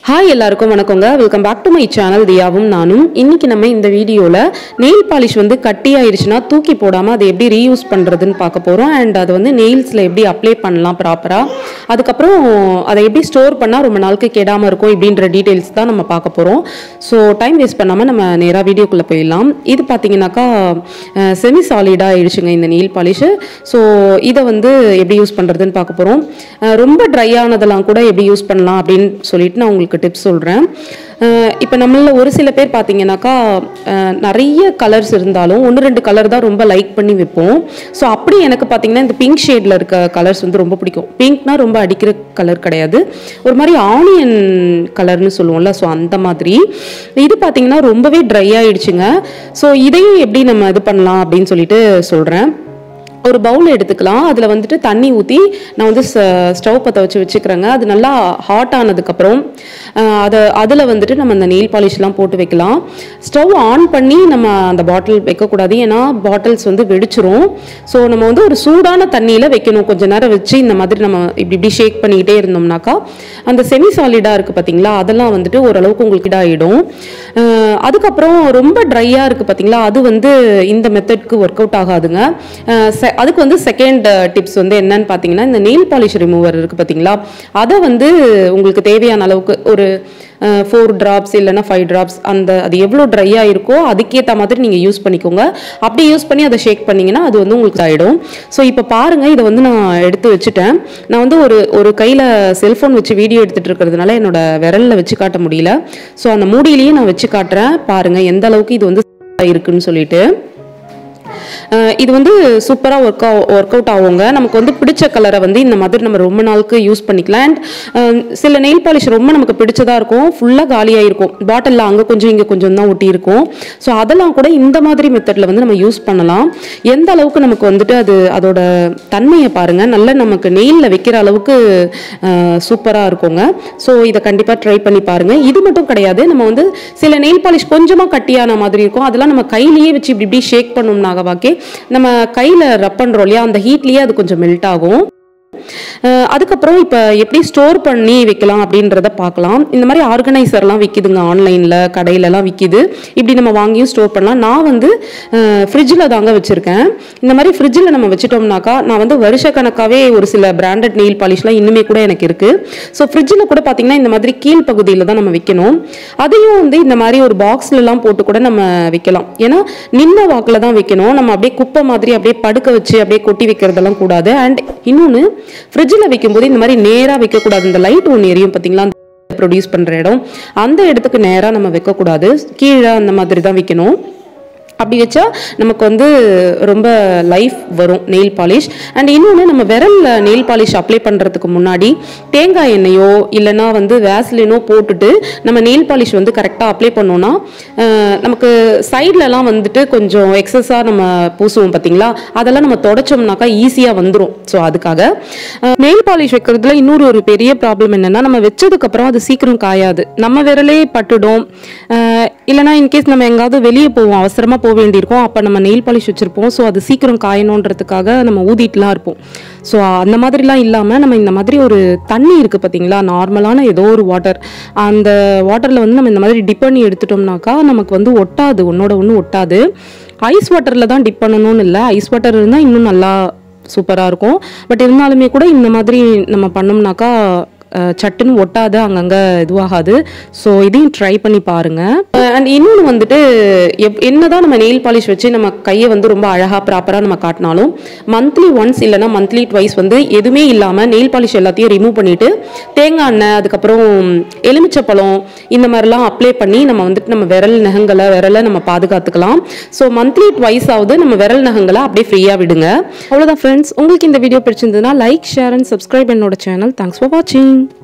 hi எல்லாருக்கும் வணக்கங்க welcome back to my channel தியாவும் நானும் இன்னைக்கு நம்ம இந்த வீடியோவில் நெயில் பாலிஷ் வந்து கட்டி ஆயிடுச்சுன்னா தூக்கி போடாமல் அதை எப்படி ரீயூஸ் பண்ணுறதுன்னு பார்க்க போகிறோம் அண்ட் அது வந்து நெயில்ஸில் எப்படி அப்ளை பண்ணலாம் ப்ராப்பராக அதுக்கப்புறம் அதை எப்படி ஸ்டோர் பண்ணால் ரொம்ப நாளுக்கு கெடாமல் இருக்கும் இப்படின்ற டீட்டெயில்ஸ் தான் நம்ம பார்க்க போகிறோம் ஸோ டைம் வேஸ்ட் பண்ணாமல் நம்ம நேராக வீடியோக்குள்ளே போயிடலாம் இது பார்த்தீங்கன்னாக்கா செமி சாலிடாக ஆயிடுச்சுங்க இந்த நெயில் பாலிஷு ஸோ இதை வந்து எப்படி யூஸ் பண்ணுறதுன்னு பார்க்க போகிறோம் ரொம்ப ட்ரை ஆனதெல்லாம் கூட எப்படி யூஸ் பண்ணலாம் அப்படின்னு சொல்லிட்டு நான் உங்களுக்கு டிப்ஸ் சொல்கிறேன் இப்போ நம்மள ஒரு சில பேர் பார்த்தீங்கன்னாக்கா அஹ், நிறைய கலர்ஸ் இருந்தாலும் ஒன்று ரெண்டு கலர் தான் ரொம்ப லைக் பண்ணி வைப்போம் ஸோ அப்படி எனக்கு பார்த்தீங்கன்னா இந்த பிங்க் ஷேடில் இருக்க கலர்ஸ் வந்து ரொம்ப பிடிக்கும் பிங்க்னா ரொம்ப அடிக்கிற கலர் கிடையாது ஒரு மாதிரி ஆனியன் கலர்னு சொல்லுவோம்ல ஸோ அந்த மாதிரி இது பார்த்தீங்கன்னா ரொம்பவே ட்ரை ஆயிடுச்சுங்க ஸோ இதையும் எப்படி நம்ம இது பண்ணலாம் அப்படின்னு சொல்லிட்டு சொல்கிறேன் ஒரு பவுல் எடுத்துக்கலாம் அதில் வந்துட்டு தண்ணி ஊற்றி நான் வந்து ஸ்டவ் பற்ற வச்சு வச்சுக்கிறேங்க அது நல்லா ஹாட் ஆனதுக்கப்புறம் அதை அதில் வந்துட்டு நம்ம அந்த நெயில் பாலிஷ்லாம் போட்டு வைக்கலாம் ஸ்டவ் ஆன் பண்ணி நம்ம அந்த பாட்டில் வைக்கக்கூடாது ஏன்னா பாட்டில்ஸ் வந்து வெடிச்சிரும் ஸோ நம்ம வந்து ஒரு சூடான தண்ணியில் வைக்கணும் கொஞ்ச நேரம் வச்சு இந்த மாதிரி நம்ம இப்படி இப்படி ஷேக் பண்ணிக்கிட்டே இருந்தோம்னாக்கா அந்த செமி சாலிடாக இருக்குது பார்த்தீங்களா அதெல்லாம் வந்துட்டு ஓரளவுக்கு உங்களுக்கு இதாகிடும் அதுக்கப்புறம் ரொம்ப ட்ரையாக இருக்குது பார்த்தீங்களா அது வந்து இந்த மெத்தட்க்கு ஒர்க் அவுட் ஆகாதுங்க அஹ் se- அதுக்கு வந்து செகண்ட் டிப்ஸ் வந்து என்னன்னு பார்த்தீங்கன்னா இந்த நெயில் பாலிஷ் ரிமூவர் இருக்குது பார்த்தீங்களா அதை வந்து உங்களுக்கு தேவையான அளவுக்கு ஒரு ஃபோர் ட்ராப்ஸ் இல்லைன்னா ஃபைவ் ட்ராப்ஸ் அந்த அது எவ்வளோ ட்ரையாக இருக்கோ அதுக்கேற்ற மாதிரி நீங்கள் யூஸ் பண்ணிக்கோங்க அப்படி யூஸ் பண்ணி அதை ஷேக் பண்ணீங்கன்னா அது வந்து உங்களுக்கு ஆகிடும் ஸோ இப்போ பாருங்கள் இதை வந்து நான் எடுத்து வச்சுட்டேன் நான் வந்து ஒரு ஒரு கையில் செல்ஃபோன் வச்சு வீடியோ எடுத்துகிட்டு இருக்கிறதுனால என்னோட விரலில் வச்சு காட்ட முடியல ஸோ அந்த மூடியிலேயே நான் வச்சு காட்டுறேன் பாருங்கள் எந்த அளவுக்கு இது வந்து இருக்குன்னு சொல்லிட்டு அஹ் இது வந்து சூப்பராக ஒர்க் ஒர்க் அவுட் ஆகுங்க நமக்கு வந்து பிடிச்ச கலரை வந்து இந்த மாதிரி நம்ம ரொம்ப நாளுக்கு யூஸ் பண்ணிக்கலாம் அண்ட் சில நெயில் பாலிஷ் ரொம்ப நமக்கு பிடிச்சதா இருக்கும் ஃபுல்லாக காலியாக இருக்கும் பாட்டிலில் அங்கே கொஞ்சம் இங்கே கொஞ்சம் தான் ஒட்டி இருக்கும் ஸோ அதெல்லாம் கூட இந்த மாதிரி மெத்தடில் வந்து நம்ம யூஸ் பண்ணலாம் எந்த அளவுக்கு நமக்கு வந்துட்டு அது அதோட தன்மையை பாருங்கள் நல்ல நமக்கு நெயிலில் வைக்கிற அளவுக்கு சூப்பராக இருக்குங்க ஸோ இதை கண்டிப்பாக ட்ரை பண்ணி பாருங்கள் இது மட்டும் கிடையாது நம்ம வந்து சில நெயில் பாலிஷ் கொஞ்சமாக கட்டியான மாதிரி இருக்கும் அதெல்லாம் நம்ம கையிலேயே வச்சு இப்படி இப்படி ஷேக் பண்ணோம்னாக வாக்கே நம்ம கையில் ரப் பண்ணுறோம் இல்லையா அந்த ஹீட்லேயே அது கொஞ்சம் மெல்ட் ஆகும் அஹ் அதுக்கப்புறம் இப்போ எப்படி ஸ்டோர் பண்ணி வைக்கலாம் அப்படின்றத பார்க்கலாம் இந்த மாதிரி ஆர்கனைசர்லாம் விற்கிதுங்க ஆன்லைனில் கடையிலலாம் விற்கிது இப்படி நம்ம வாங்கியும் ஸ்டோர் பண்ணலாம் நான் வந்து ஃப்ரிட்ஜில் தாங்க வச்சுருக்கேன் இந்த மாதிரி ஃப்ரிட்ஜில் நம்ம வச்சுட்டோம்னாக்கா நான் வந்து வருஷக்கணக்காகவே ஒரு சில பிராண்டட் நெயில் பாலிஷ்லாம் இன்னுமே கூட எனக்கு இருக்குது ஸோ ஃப்ரிட்ஜில் கூட பார்த்தீங்கன்னா இந்த மாதிரி கீழ் பகுதியில் தான் நம்ம வைக்கணும் அதையும் வந்து இந்த மாதிரி ஒரு பாக்ஸ்லலாம் போட்டு கூட நம்ம வைக்கலாம் ஏன்னா நின்ன வாக்கில் தான் வைக்கணும் நம்ம அப்படியே குப்பை மாதிரி அப்படியே படுக்க வச்சு அப்படியே கொட்டி வைக்கிறதெல்லாம் கூடாது அண்ட் இன்னொன்று ஃப்ரிட்ஜில் வைக்கும்போது இந்த மாதிரி நேராக வைக்கக்கூடாது இந்த லைட் ஒன்று எரியும் பார்த்தீங்களா ப்ரொடியூஸ் பண்ணுற இடம் அந்த இடத்துக்கு நேராக நம்ம வைக்கக்கூடாது கீழே அந்த மாதிரி தான் வைக்கணும் அப்படி வச்சா நமக்கு வந்து ரொம்ப லைஃப் வரும் நெயில் பாலிஷ் அண்ட் இன்னொன்று நம்ம விரலில் நெயில் பாலிஷ் அப்ளை பண்ணுறதுக்கு முன்னாடி தேங்காய் எண்ணெயோ இல்லைன்னா வந்து வேஸ்லினோ போட்டுட்டு நம்ம நெயில் பாலிஷ் வந்து கரெக்டாக அப்ளை பண்ணோம்னா அஹ், நமக்கு சைட்லலாம் வந்துட்டு கொஞ்சம் எக்ஸஸாக நம்ம பூசுவோம் பார்த்தீங்களா அதெல்லாம் நம்ம தொடச்சோம்னாக்கா ஈஸியாக வந்துடும் ஸோ அதுக்காக நெயில் பாலிஷ் வைக்கிறதுல இன்னொரு ஒரு பெரிய ப்ராப்ளம் என்னன்னா நம்ம வச்சதுக்கப்புறம் அது சீக்கிரம் காயாது நம்ம விரலே பட்டுடும் அஹ், இல்லைனா இன்கேஸ் நம்ம எங்காவது வெளியே போவோம் அவசரமாக போக வேண்டியிருக்கும் அப்போ நம்ம நெயில் பாலிஷ் வச்சுருப்போம் ஸோ அது சீக்கிரம் காயணுன்றதுக்காக நம்ம ஊதிட்டுலாம் இருப்போம் ஸோ அந்த மாதிரிலாம் இல்லாமல் நம்ம இந்த மாதிரி ஒரு தண்ணி இருக்குது பார்த்தீங்களா நார்மலான ஏதோ ஒரு வாட்டர் அந்த வாட்டரில் வந்து நம்ம இந்த மாதிரி டிப் பண்ணி எடுத்துட்டோம்னாக்கா நமக்கு வந்து ஒட்டாது ஒன்னோட ஒன்று ஒட்டாது ஐஸ் வாட்டரில் தான் டிப் பண்ணணும்னு இல்லை ஐஸ் வாட்டர் இருந்தால் இன்னும் நல்லா சூப்பராக இருக்கும் பட் இருந்தாலுமே கூட இந்த மாதிரி நம்ம பண்ணோம்னாக்கா அஹ், சட்டுன்னு ஒட்டாது அங்கங்கே இதுவாகாது ஸோ இதையும் ட்ரை பண்ணி பாருங்க அண்ட் இன்னொன்று வந்துட்டு எப் என்னதான் நம்ம நெயில் பாலிஷ் வச்சு நம்ம கையை வந்து ரொம்ப அழகாக ப்ராப்பராக நம்ம காட்டினாலும் மந்த்லி ஒன்ஸ் இல்லைன்னா மந்த்லி ட்வைஸ் வந்து எதுவுமே இல்லாமல் நெயில் பாலிஷ் எல்லாத்தையும் ரிமூவ் பண்ணிட்டு தேங்காய் எண்ணெய் அதுக்கப்புறம் எலுமிச்சப்பழம் இந்த மாதிரிலாம் அப்ளை பண்ணி நம்ம வந்துட்டு நம்ம விரல் நகங்களை விரலை நம்ம பாதுகாத்துக்கலாம் ஸோ மந்த்லி ட்வைஸ் ஆகுது நம்ம விரல் நகங்களை அப்படியே ஃப்ரீயாக விடுங்க அவ்வளோதான் ஃப்ரெண்ட்ஸ் உங்களுக்கு இந்த வீடியோ பிடிச்சிருந்ததுன்னா லைக் ஷேர் அண்ட் சப்ஸ்கிரைப் என்னோட சேனல் தேங்க்ஸ் ஃபார் வாட்சிங்